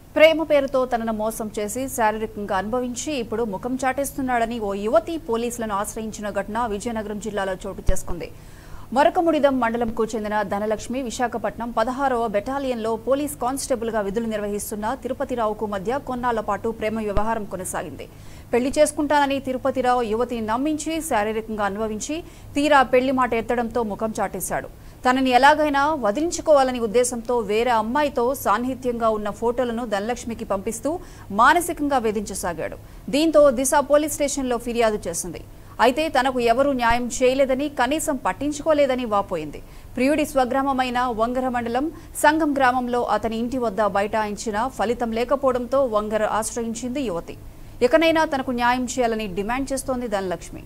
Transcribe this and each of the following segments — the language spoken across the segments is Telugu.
ప్రేమ పేరుతో తనను మోసం చేసి శారీరకంగా అనుభవించి ఇప్పుడు ముఖం చాటేస్తున్నాడని ఓ యువతి పోలీసులను ఆశ్రయించిన ఘటన విజయనగరం జిల్లాలో చోటు చేసుకుంది మరకముడిదం మండలంకు చెందిన ధనలక్ష్మి విశాఖపట్నం పదహారవ బెటాలియన్లో పోలీస్ కానిస్టేబుల్ గా విధులు నిర్వహిస్తున్న తిరుపతిరావుకు మధ్య కొన్నాళ్ల పాటు ప్రేమ వ్యవహారం కొనసాగింది పెళ్లి చేసుకుంటానని తిరుపతిరావు యువతిని నమ్మించి శారీరకంగా అనుభవించి తీరా పెళ్లి మాట ఎత్తడంతో ముఖం చాటేశాడు తనని ఎలాగైనా వదిలించుకోవాలని ఉద్దేశంతో వేరే అమ్మాయితో సాన్నిహిత్యంగా ఉన్న ఫోటోలను ధనలక్ష్మికి పంపిస్తూ మానసికంగా వేధించసాగాడు దీంతో దిశ పోలీస్ స్టేషన్లో ఫిర్యాదు చేసింది అయితే తనకు ఎవరూ న్యాయం చేయలేదని కనీసం పట్టించుకోలేదని వాపోయింది ప్రియుడి స్వగ్రామమైన వంగర మండలం సంగం గ్రామంలో అతని ఇంటి వద్ద బైఠాయించిన ఫలితం లేకపోవడంతో వంగర ఆశ్రయించింది యువతి ఇకనైనా తనకు న్యాయం చేయాలని డిమాండ్ చేస్తోంది ధనలక్ష్మి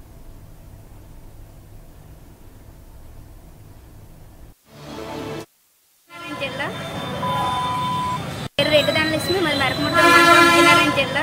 విజయనగరం జిల్లా పేరు రెడ్డి ధనలక్ష్మి మరి మరకముట్ట మండలం విజయనగరం జిల్లా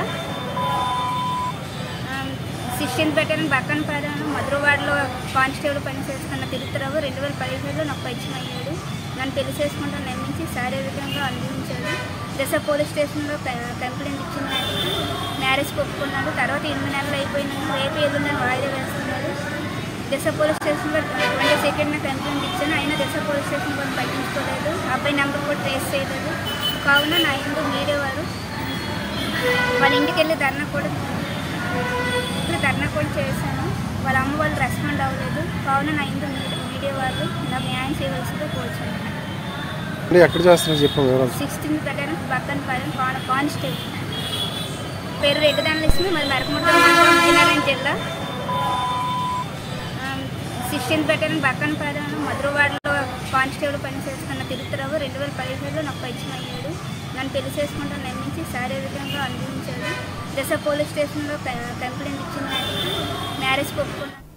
సిక్స్టీన్త్ బెటాలియన్ బక్కనపాలెం మధురవాడలో కానిస్టేబుల్ పని చేస్తున్న తిరుత్తరావు రెండు వేల పదిహేడులో నాకు పరిచయం అయ్యాడు నన్ను పెళ్లి చేసుకుంటూ నమ్మించి శారీరకంగా అనుభవించాడు దశ పోలీస్ స్టేషన్లో క- కంప్లైంట్ ఇచ్చిన వెంటనే మ్యారేజ్ ఒప్పుకున్నాడు తర్వాత ఎనిమిది నెలలు అయిపోయినాను రేపు ఎల్లుండని వాయిదా వేస్తున్నాడు దశ పోలీస్ స్టేషన్లో ట్వంటీ సెకండ్ కంప్లైంట్ ఇచ్చాను అయినా దశ పోలీస్ స్టేషన్ కూడా పట్టించుకోలేదు అబ్బాయి నెంబర్ కూడా ట్రేస్ చేయలేదు కావున నా ఇంట్లో మీడియా వారు వాళ్ళ ఇంటికి వెళ్ళి ధర్నా కూడా ఇప్పుడు ధర్నా కూడా చేశాను వాళ్ళ అమ్మ వాళ్ళు రెస్పాండ్ అవ్వలేదు కావున నా ఇంట్లో మీడియా మీడియా వాళ్ళు నాకు న్యాయం చేయవలసిందో కోరుచున్నాను అంటే ఎక్కడ చేస్తున్నారు చెప్పు వివరాలు సిక్స్టీన్త్ పెట్టాను పక్కన పైన కాన్ కానిస్టేబుల్ పేరు రెడ్డి ధనలక్ష్మి మరి మరకముట్ట మండలం విజయనగరం జిల్లా సిక్స్టీన్త్ పెట్టాను పక్కన పైన మధురవాడలో కానిస్టేబుల్ పని చేస్తున్న తిరుత్తరావు రెండు వేల పదిహేడులో నాకు పరిచయం అయ్యాడు నన్ను పెళ్లి చేసుకుంటూ నమ్మించి శారీరకంగా అనుభవించాడు దశ పోలీస్ స్టేషన్లో క- కంప్లైంట్ ఇచ్చిన వెంటనే మ్యారేజ్ ఒప్పుకున్నాను